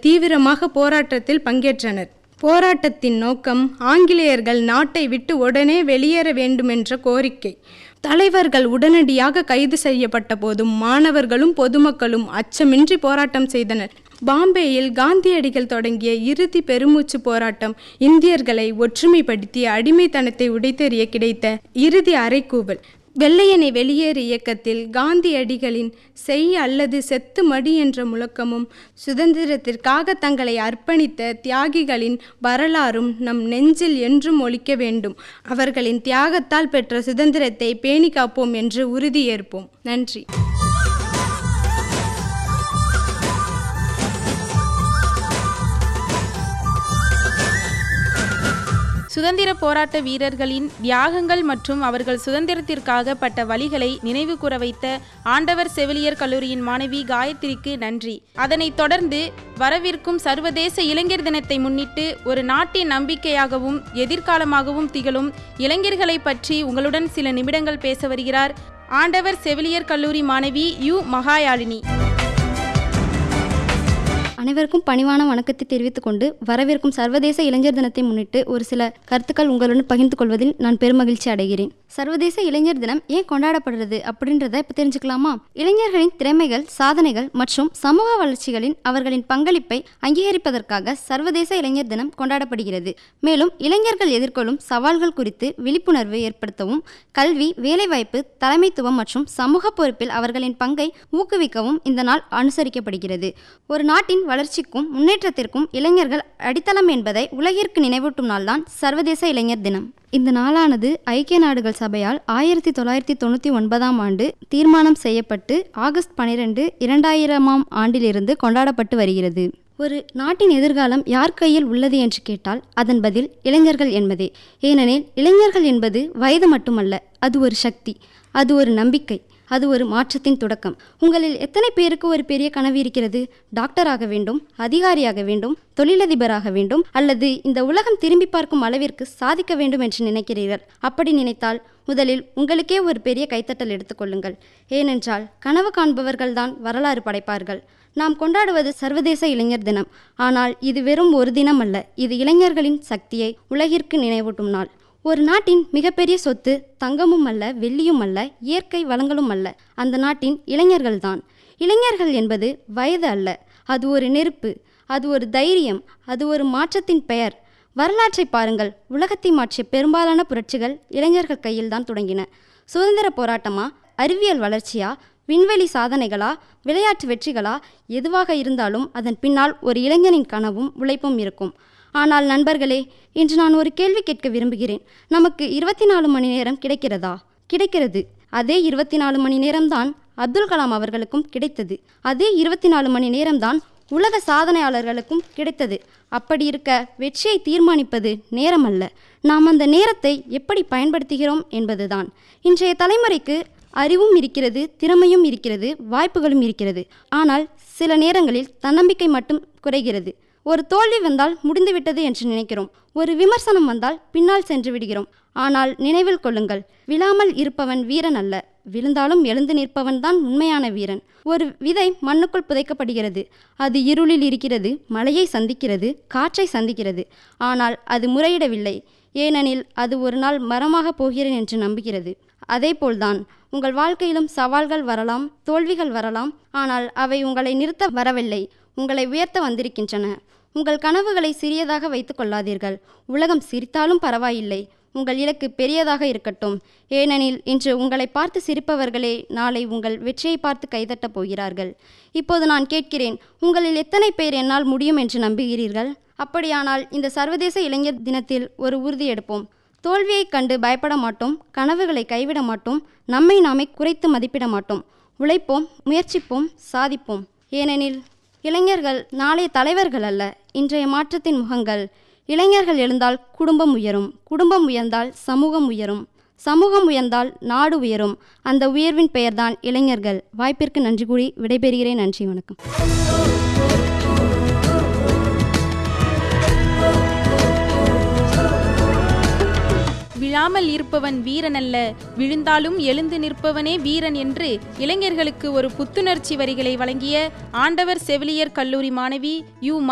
தீவிரமாக போராட்டத்தில் பங்கேற்றனர் போராட்டத்தின் நோக்கம் ஆங்கிலேயர்கள் நாட்டை விட்டு உடனே வெளியேற வேண்டுமென்ற கோரிக்கை தலைவர்கள் உடனடியாக கைது செய்யப்பட்ட போதும் மாணவர்களும் பொதுமக்களும் அச்சமின்றி போராட்டம் செய்தனர் பாம்பேயில் காந்தியடிகள் தொடங்கிய இறுதி பெருமூச்சு போராட்டம் இந்தியர்களை ஒற்றுமைப்படுத்தி அடிமைத்தனத்தை உடைத்தெறிய கிடைத்த இறுதி அறைகூவல் வெள்ளையனை வெளியேறு இயக்கத்தில் காந்தியடிகளின் செய் அல்லது செத்து மடி என்ற முழக்கமும் சுதந்திரத்திற்காக தங்களை அர்ப்பணித்த தியாகிகளின் வரலாறும் நம் நெஞ்சில் என்றும் ஒலிக்க வேண்டும் அவர்களின் தியாகத்தால் பெற்ற சுதந்திரத்தை பேணி காப்போம் என்று உறுதியேற்போம் நன்றி சுதந்திர போராட்ட வீரர்களின் தியாகங்கள் மற்றும் அவர்கள் சுதந்திரத்திற்காக பட்ட வழிகளை நினைவு கூற வைத்த ஆண்டவர் செவிலியர் கல்லூரியின் மாணவி காயத்ரிக்கு நன்றி அதனைத் தொடர்ந்து வரவிருக்கும் சர்வதேச இளைஞர் தினத்தை முன்னிட்டு ஒரு நாட்டின் நம்பிக்கையாகவும் எதிர்காலமாகவும் திகழும் இளைஞர்களை பற்றி உங்களுடன் சில நிமிடங்கள் பேச வருகிறார் ஆண்டவர் செவிலியர் கல்லூரி மாணவி யு மகாயாழினி அனைவருக்கும் பணிவான வணக்கத்தை தெரிவித்துக் கொண்டு வரவிருக்கும் சர்வதேச இளைஞர் தினத்தை முன்னிட்டு ஒரு சில கருத்துக்கள் உங்களுடன் பகிர்ந்து கொள்வதில் நான் பெருமகிழ்ச்சி அடைகிறேன் சர்வதேச இளைஞர் தினம் ஏன் கொண்டாடப்படுறது அப்படின்றத இப்போ தெரிஞ்சுக்கலாமா இளைஞர்களின் திறமைகள் சாதனைகள் மற்றும் சமூக வளர்ச்சிகளின் அவர்களின் பங்களிப்பை அங்கீகரிப்பதற்காக சர்வதேச இளைஞர் தினம் கொண்டாடப்படுகிறது மேலும் இளைஞர்கள் எதிர்கொள்ளும் சவால்கள் குறித்து விழிப்புணர்வு ஏற்படுத்தவும் கல்வி வேலைவாய்ப்பு தலைமைத்துவம் மற்றும் சமூக பொறுப்பில் அவர்களின் பங்கை ஊக்குவிக்கவும் இந்த நாள் அனுசரிக்கப்படுகிறது ஒரு நாட்டின் வளர்ச்சிக்கும் முன்னேற்றத்திற்கும் இளைஞர்கள் அடித்தளம் என்பதை உலகிற்கு நினைவூட்டும் நாள்தான் சர்வதேச இளைஞர் தினம் இந்த நாளானது ஐக்கிய நாடுகள் சபையால் ஆயிரத்தி தொள்ளாயிரத்தி தொண்ணூற்றி ஒன்பதாம் ஆண்டு தீர்மானம் செய்யப்பட்டு ஆகஸ்ட் பனிரெண்டு இரண்டாயிரமாம் ஆண்டிலிருந்து கொண்டாடப்பட்டு வருகிறது ஒரு நாட்டின் எதிர்காலம் யார் கையில் உள்ளது என்று கேட்டால் அதன் பதில் இளைஞர்கள் என்பதே ஏனெனில் இளைஞர்கள் என்பது வயது மட்டுமல்ல அது ஒரு சக்தி அது ஒரு நம்பிக்கை அது ஒரு மாற்றத்தின் தொடக்கம் உங்களில் எத்தனை பேருக்கு ஒரு பெரிய கனவு இருக்கிறது டாக்டராக வேண்டும் அதிகாரியாக வேண்டும் தொழிலதிபராக வேண்டும் அல்லது இந்த உலகம் திரும்பி பார்க்கும் அளவிற்கு சாதிக்க வேண்டும் என்று நினைக்கிறீர்கள் அப்படி நினைத்தால் முதலில் உங்களுக்கே ஒரு பெரிய கைத்தட்டல் எடுத்துக்கொள்ளுங்கள் ஏனென்றால் கனவு காண்பவர்கள்தான் வரலாறு படைப்பார்கள் நாம் கொண்டாடுவது சர்வதேச இளைஞர் தினம் ஆனால் இது வெறும் ஒரு தினம் அல்ல இது இளைஞர்களின் சக்தியை உலகிற்கு நினைவூட்டும் நாள் ஒரு நாட்டின் மிகப்பெரிய சொத்து தங்கமும் அல்ல வெள்ளியும் அல்ல இயற்கை வளங்களும் அல்ல அந்த நாட்டின் இளைஞர்கள்தான் இளைஞர்கள் என்பது வயது அல்ல அது ஒரு நெருப்பு அது ஒரு தைரியம் அது ஒரு மாற்றத்தின் பெயர் வரலாற்றை பாருங்கள் உலகத்தை மாற்றிய பெரும்பாலான புரட்சிகள் இளைஞர்கள் கையில்தான் தொடங்கின சுதந்திர போராட்டமா அறிவியல் வளர்ச்சியா விண்வெளி சாதனைகளா விளையாட்டு வெற்றிகளா எதுவாக இருந்தாலும் அதன் பின்னால் ஒரு இளைஞனின் கனவும் உழைப்பும் இருக்கும் ஆனால் நண்பர்களே இன்று நான் ஒரு கேள்வி கேட்க விரும்புகிறேன் நமக்கு இருபத்தி நாலு மணி நேரம் கிடைக்கிறதா கிடைக்கிறது அதே இருபத்தி நாலு மணி நேரம்தான் அப்துல் கலாம் அவர்களுக்கும் கிடைத்தது அதே இருபத்தி நாலு மணி நேரம்தான் உலக சாதனையாளர்களுக்கும் கிடைத்தது அப்படி இருக்க வெற்றியை தீர்மானிப்பது நேரம் அல்ல நாம் அந்த நேரத்தை எப்படி பயன்படுத்துகிறோம் என்பதுதான் இன்றைய தலைமுறைக்கு அறிவும் இருக்கிறது திறமையும் இருக்கிறது வாய்ப்புகளும் இருக்கிறது ஆனால் சில நேரங்களில் தன்னம்பிக்கை மட்டும் குறைகிறது ஒரு தோல்வி வந்தால் முடிந்துவிட்டது என்று நினைக்கிறோம் ஒரு விமர்சனம் வந்தால் பின்னால் சென்று விடுகிறோம் ஆனால் நினைவில் கொள்ளுங்கள் விழாமல் இருப்பவன் வீரன் அல்ல விழுந்தாலும் எழுந்து நிற்பவன் தான் உண்மையான வீரன் ஒரு விதை மண்ணுக்குள் புதைக்கப்படுகிறது அது இருளில் இருக்கிறது மழையை சந்திக்கிறது காற்றை சந்திக்கிறது ஆனால் அது முறையிடவில்லை ஏனெனில் அது ஒரு நாள் மரமாக போகிறேன் என்று நம்புகிறது அதேபோல்தான் உங்கள் வாழ்க்கையிலும் சவால்கள் வரலாம் தோல்விகள் வரலாம் ஆனால் அவை உங்களை நிறுத்த வரவில்லை உங்களை உயர்த்த வந்திருக்கின்றன உங்கள் கனவுகளை சிறியதாக வைத்துக் கொள்ளாதீர்கள் உலகம் சிரித்தாலும் பரவாயில்லை உங்கள் இலக்கு பெரியதாக இருக்கட்டும் ஏனெனில் இன்று உங்களை பார்த்து சிரிப்பவர்களே நாளை உங்கள் வெற்றியை பார்த்து கைதட்டப் போகிறார்கள் இப்போது நான் கேட்கிறேன் உங்களில் எத்தனை பேர் என்னால் முடியும் என்று நம்புகிறீர்கள் அப்படியானால் இந்த சர்வதேச இளைஞர் தினத்தில் ஒரு உறுதி எடுப்போம் தோல்வியைக் கண்டு பயப்பட மாட்டோம் கனவுகளை கைவிட மாட்டோம் நம்மை நாமே குறைத்து மதிப்பிட மாட்டோம் உழைப்போம் முயற்சிப்போம் சாதிப்போம் ஏனெனில் இளைஞர்கள் நாளைய தலைவர்கள் அல்ல இன்றைய மாற்றத்தின் முகங்கள் இளைஞர்கள் எழுந்தால் குடும்பம் உயரும் குடும்பம் உயர்ந்தால் சமூகம் உயரும் சமூகம் உயர்ந்தால் நாடு உயரும் அந்த உயர்வின் பெயர்தான் இளைஞர்கள் வாய்ப்பிற்கு நன்றி கூறி விடைபெறுகிறேன் நன்றி வணக்கம் விழாமல் இருப்பவன் வீரன் அல்ல விழுந்தாலும் எழுந்து நிற்பவனே வீரன் என்று இளைஞர்களுக்கு ஒரு புத்துணர்ச்சி வரிகளை வழங்கிய ஆண்டவர் செவிலியர் கல்லூரி மாணவி யு